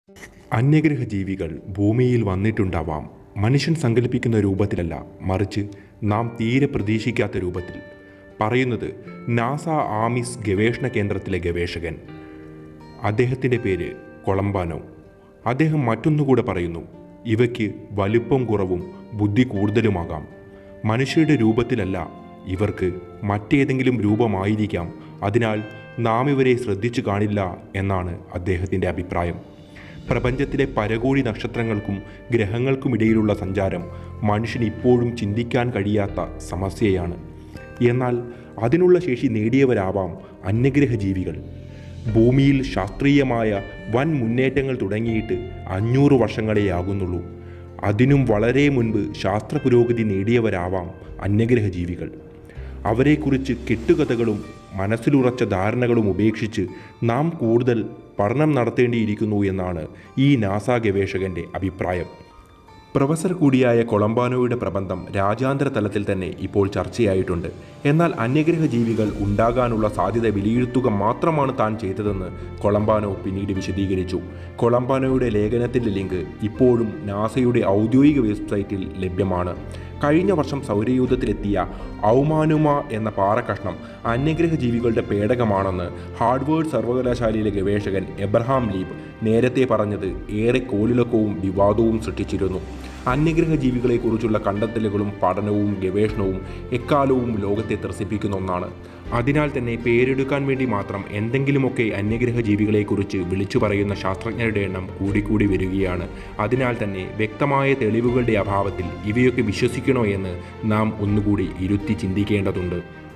അന്യഗ്രഹ ജീവികൾ ഭൂമിയിൽ വന്നിട്ടുണ്ടാവാം മനുഷ്യൻ സങ്കല്പിക്കുന്ന രൂപത്തിലല്ല മറിച്ച് നാം തീരെ പ്രതീക്ഷിക്കാത്ത രൂപത്തിൽ പറയുന്നത് നാസ ആമിസ് ഗവേഷണ കേന്ദ്രത്തിലെ ഗവേഷകൻ അദ്ദേഹത്തിൻ്റെ പേര് കൊളംബാനോ അദ്ദേഹം മറ്റൊന്നുകൂടെ പറയുന്നു ഇവയ്ക്ക് വലുപ്പം കുറവും ബുദ്ധി കൂടുതലുമാകാം മനുഷ്യരുടെ രൂപത്തിലല്ല ഇവർക്ക് മറ്റേതെങ്കിലും രൂപമായിരിക്കാം അതിനാൽ നാം ഇവരെ ശ്രദ്ധിച്ചു കാണില്ല എന്നാണ് അദ്ദേഹത്തിൻ്റെ അഭിപ്രായം പ്രപഞ്ചത്തിലെ പരകോടി നക്ഷത്രങ്ങൾക്കും ഗ്രഹങ്ങൾക്കുമിടയിലുള്ള സഞ്ചാരം മനുഷ്യന് ഇപ്പോഴും ചിന്തിക്കാൻ കഴിയാത്ത സമസ്യയാണ് എന്നാൽ അതിനുള്ള ശേഷി നേടിയവരാവാം അന്യഗ്രഹ ജീവികൾ ഭൂമിയിൽ ശാസ്ത്രീയമായ വൻ മുന്നേറ്റങ്ങൾ തുടങ്ങിയിട്ട് അഞ്ഞൂറ് വർഷങ്ങളെയാകുന്നുള്ളൂ അതിനും വളരെ മുൻപ് ശാസ്ത്ര പുരോഗതി നേടിയവരാവാം അന്യഗ്രഹ ജീവികൾ അവരെക്കുറിച്ച് കെട്ടുകഥകളും മനസ്സിലുറച്ച ധാരണകളും ഉപേക്ഷിച്ച് നാം കൂടുതൽ പഠനം നടത്തേണ്ടിയിരിക്കുന്നു എന്നാണ് ഈ നാസ ഗവേഷകന്റെ അഭിപ്രായം പ്രൊഫസർ കൂടിയായ കൊളംബാനോയുടെ പ്രബന്ധം രാജ്യാന്തര തലത്തിൽ തന്നെ ഇപ്പോൾ ചർച്ചയായിട്ടുണ്ട് എന്നാൽ അന്യഗ്രഹ ജീവികൾ ഉണ്ടാകാനുള്ള സാധ്യത വിലയിരുത്തുക മാത്രമാണ് താൻ ചെയ്തതെന്ന് കൊളംബാനോ പിന്നീട് വിശദീകരിച്ചു കൊളംബാനോയുടെ ലേഖനത്തിൻ്റെ ലിങ്ക് ഇപ്പോഴും നാസയുടെ ഔദ്യോഗിക വെബ്സൈറ്റിൽ ലഭ്യമാണ് കഴിഞ്ഞ വർഷം സൗരയൂഥത്തിലെത്തിയ ഔമാനുമ എന്ന പാറക്കഷ്ണം അന്യഗ്രഹ ജീവികളുടെ പേടകമാണെന്ന് ഹാർഡ്വേർഡ് സർവകലാശാലയിലെ ഗവേഷകൻ എബ്രഹാം ലീബ് നേരത്തെ പറഞ്ഞത് ഏറെ കോലിളക്കവും വിവാദവും സൃഷ്ടിച്ചിരുന്നു അന്യഗ്രഹ ജീവികളെക്കുറിച്ചുള്ള കണ്ടെത്തലുകളും പഠനവും ഗവേഷണവും എക്കാലവും ലോകത്തെ ത്രസിപ്പിക്കുന്ന ഒന്നാണ് അതിനാൽ തന്നെ പേരെടുക്കാൻ വേണ്ടി മാത്രം എന്തെങ്കിലുമൊക്കെ അന്യഗ്രഹ ജീവികളെക്കുറിച്ച് വിളിച്ചു പറയുന്ന ശാസ്ത്രജ്ഞരുടെ എണ്ണം കൂടിക്കൂടി വരികയാണ് അതിനാൽ തന്നെ വ്യക്തമായ തെളിവുകളുടെ അഭാവത്തിൽ ഇവയൊക്കെ വിശ്വസിക്കണോ എന്ന് നാം ഒന്നുകൂടി ഇരുത്തി ചിന്തിക്കേണ്ടതുണ്ട്